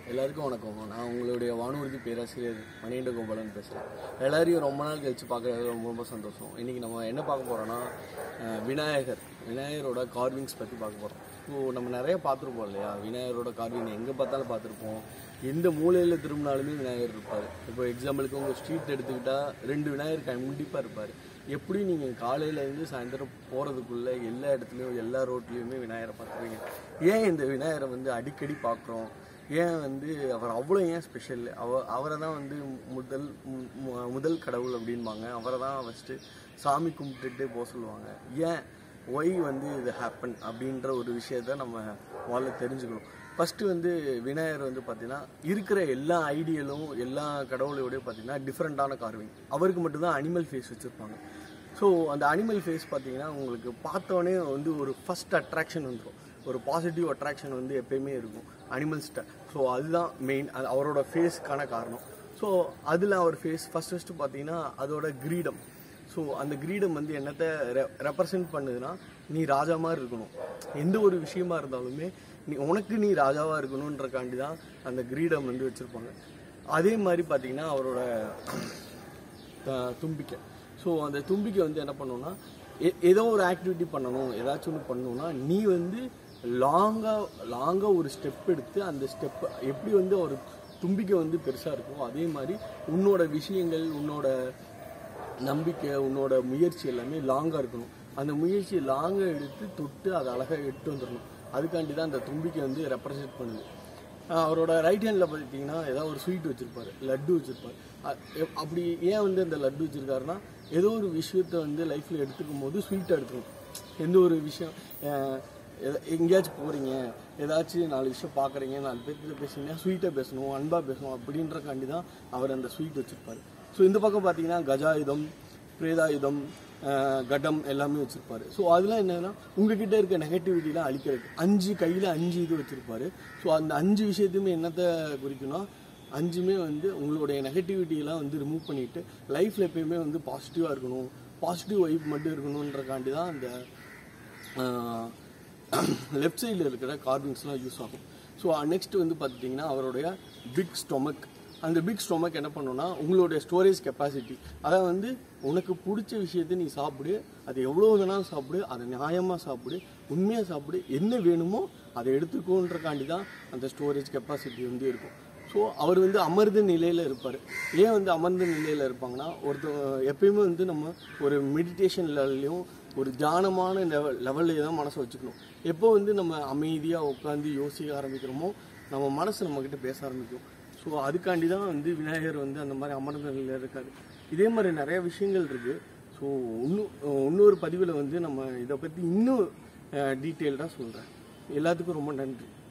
எல்லாருக்கும் வணக்கம் நான் உங்களுடைய வானூர்தி பேராசிரியர் மணிகண்ட கோபாலன் பேசுகிறேன் எல்லாரையும் ரொம்ப நாள் கழித்து பார்க்கறது ரொம்ப ரொம்ப சந்தோஷம் இன்றைக்கி நம்ம என்ன பார்க்க போகிறோன்னா விநாயகர் விநாயகரோட கார்விங்ஸ் பற்றி பார்க்க போகிறோம் ஸோ நம்ம நிறைய பார்த்துருப்போம் இல்லையா விநாயகரோட கார்விங் எங்கே பார்த்தாலும் பார்த்துருப்போம் எந்த மூலையில் திரும்பினாலுமே விநாயகர் இருப்பார் இப்போ எக்ஸாம்பிளுக்கு உங்கள் ஸ்ட்ரீட் எடுத்துக்கிட்டால் ரெண்டு விநாயகர் கண்டிப்பாக இருப்பார் எப்படி நீங்கள் காலையிலேருந்து சாயந்தரம் போகிறதுக்குள்ளே எல்லா இடத்துலையும் எல்லா ரோட்லேயுமே விநாயகரை பார்த்துருவீங்க ஏன் இந்த விநாயகரை வந்து அடிக்கடி பார்க்குறோம் ஏன் வந்து அவர் அவ்வளோ ஏன் ஸ்பெஷல் அவ அவரை தான் வந்து முதல் மு- மு- முதல் கடவுள் அப்படின்பாங்க அவரை தான் ஃபஸ்ட்டு சாமி கும்பிட்டுட்டு போக சொல்லுவாங்க ஏன் ஒய் வந்து இது ஹேப்பன் அப்படின்ற ஒரு விஷயத்த நம்ம முதல்ல தெரிஞ்சுக்கணும் ஃபஸ்ட்டு வந்து விநாயகர் வந்து பார்த்தீங்கன்னா இருக்கிற எல்லா ஐடியலும் எல்லா கடவுளோடய பார்த்தீங்கன்னா டிஃப்ரெண்ட்டான கார்விங் அவருக்கு மட்டும்தான் அனிமல் ஃபேஸ் வச்சுருப்பாங்க ஸோ அந்த அனிமல் ஃபேஸ் பார்த்தீங்கன்னா உங்களுக்கு பார்த்தோன்னே வந்து ஒரு ஃபஸ்ட் அட்ராக்ஷன் வந்துடும் ஒரு பாசிட்டிவ் அட்ராக்ஷன் வந்து எப்பயுமே இருக்கும் அனிமல்ஸ்கிட்ட ஸோ அதுதான் மெயின் அது அவரோட ஃபேஸ்க்கான காரணம் ஸோ அதில் அவர் ஃபேஸ் ஃபஸ்ட் ஃபஸ்ட்டு பார்த்தீங்கன்னா அதோட கிரீடம் ஸோ அந்த கிரீடம் வந்து என்னத்தை ரெ ரெப்ரசன்ட் பண்ணுதுன்னா நீ ராஜா மாதிரி இருக்கணும் எந்த ஒரு விஷயமா இருந்தாலுமே நீ உனக்கு நீ ராஜாவாக இருக்கணுன்றக்காண்டி தான் அந்த கிரீடம் வந்து வச்சுருப்பாங்க அதே மாதிரி பார்த்தீங்கன்னா அவரோட த- தும்பிக்கை ஸோ அந்த தும்பிக்கை வந்து என்ன பண்ணுன்னா எ- ஏதோ ஒரு ஆக்டிவிட்டி பண்ணணும் ஏதாச்சும் ஒன்று பண்ணணும்னா நீ வந்து லாங்காக லாங்காக ஒரு ஸ்டெப் எடுத்து அந்த ஸ்டெப் எப்படி வந்து ஒரு தும்பிக்கை வந்து பெருசாக இருக்கும் அதே மாதிரி உன்னோட விஷயங்கள் உன்னோட நம்பிக்கை உன்னோட முயற்சி எல்லாமே லாங்காக இருக்கணும் அந்த முயற்சியை லாங்காக எடுத்து தொட்டு அதை அழகாக எடுத்து வந்துடணும் அதுக்காண்டி தான் அந்த தும்பிக்கை வந்து ரெப்ரசன்ட் பண்ணுது ஆஹ் அவரோட ரைட் ஹேண்டில் பார்த்தீங்கன்னா ஏதாவது ஒரு ஸ்வீட் வச்சுருப்பாரு லட்டு வச்சுருப்பாரு அப்படி ஏன் வந்து அந்த லட்டு வச்சுருக்காருன்னா ஏதோ ஒரு விஷயத்த வந்து லைஃப்பில் எடுத்துக்கும் போது ஸ்வீட்டாக எடுத்துக்கணும் எந்த ஒரு விஷயம் ஆஹ் எத- எங்கேயாச்சும் போகிறீங்க ஏதாச்சும் நாலு விஷயம் பார்க்குறீங்க நாலு பேர்கிட்ட பேசுனீங்கன்னா ஸ்வீட்டாக பேசணும் அன்பாக பேசணும் அப்படின்றக்காண்டி தான் அவர் அந்த ஸ்வீட் வச்சுருப்பாரு ஸோ இந்த பக்கம் பார்த்தீங்கன்னா கஜாயுதம் பிரேதாயுதம் ஆஹ் கடம் எல்லாமே வச்சுருப்பாரு ஸோ அதெல்லாம் என்னன்னா உங்ககிட்ட இருக்க நெகட்டிவிட்டிலாம் அழிக்கிறதுக்கு அஞ்சு கையில் அஞ்சு இது வச்சுருப்பாரு ஸோ அந்த அஞ்சு விஷயத்தையுமே என்னத்தை குறிக்கும்னா அஞ்சுமே வந்து உங்களுடைய நெகட்டிவிட்டியெல்லாம் வந்து ரிமூவ் பண்ணிட்டு லைஃப்பில் எப்பயுமே வந்து பாசிட்டிவாக இருக்கணும் பாசிட்டிவ் வைப் மட்டும் இருக்கணுன்றக்காண்டி தான் அந்த லெஃப்ட் சைடில் இருக்கிற கார்விங்ஸ்லாம் யூஸ் ஆகும் ஸோ நெக்ஸ்ட் வந்து பார்த்துட்டிங்கன்னா அவருடைய பிக் ஸ்டொமக் அந்த பிக் ஸ்டொமக் என்ன பண்ணுன்னா உங்களுடைய ஸ்டோரேஜ் கெப்பாசிட்டி அதை வந்து உனக்கு பிடிச்ச விஷயத்தை நீ சாப்பிடு அது எவ்வளோ வேணாலும் சாப்பிடு அதை நியாயமாக சாப்பிடு உண்மையாக சாப்பிடு என்ன வேணுமோ அதை எடுத்துக்கோன்றக்காண்டி தான் அந்த ஸ்டோரேஜ் கெப்பாசிட்டி வந்து இருக்கும் ஸோ அவர் வந்து அமர்ந்த நிலையில் இருப்பார் ஏன் வந்து அமர்ந்த நிலையில் இருப்பாங்கன்னா ஒருத்தர் எப்பயுமே வந்து நம்ம ஒரு மெடிடேஷன் லெவல்லையும் ஒரு தியானமான லெவல் லெவல்லே தான் மனசை வச்சுக்கணும் எப்போ வந்து நம்ம அமைதியாக உட்காந்து யோசிக்க ஆரம்பிக்கிறோமோ நம்ம மனசு நம்மக்கிட்ட பேச ஆரம்பிக்கும் ஸோ அதுக்காண்டி தான் வந்து விநாயகர் வந்து அந்த மாதிரி அமர்ந்த நிலையில் இருக்காரு இதே மாதிரி நிறைய விஷயங்கள் இருக்குது ஸோ இன்னும் இன்னொரு பதிவில் வந்து நம்ம இதை பற்றி இன்னும் டீட்டெயில்டாக சொல்கிறேன் எல்லாத்துக்கும் ரொம்ப நன்றி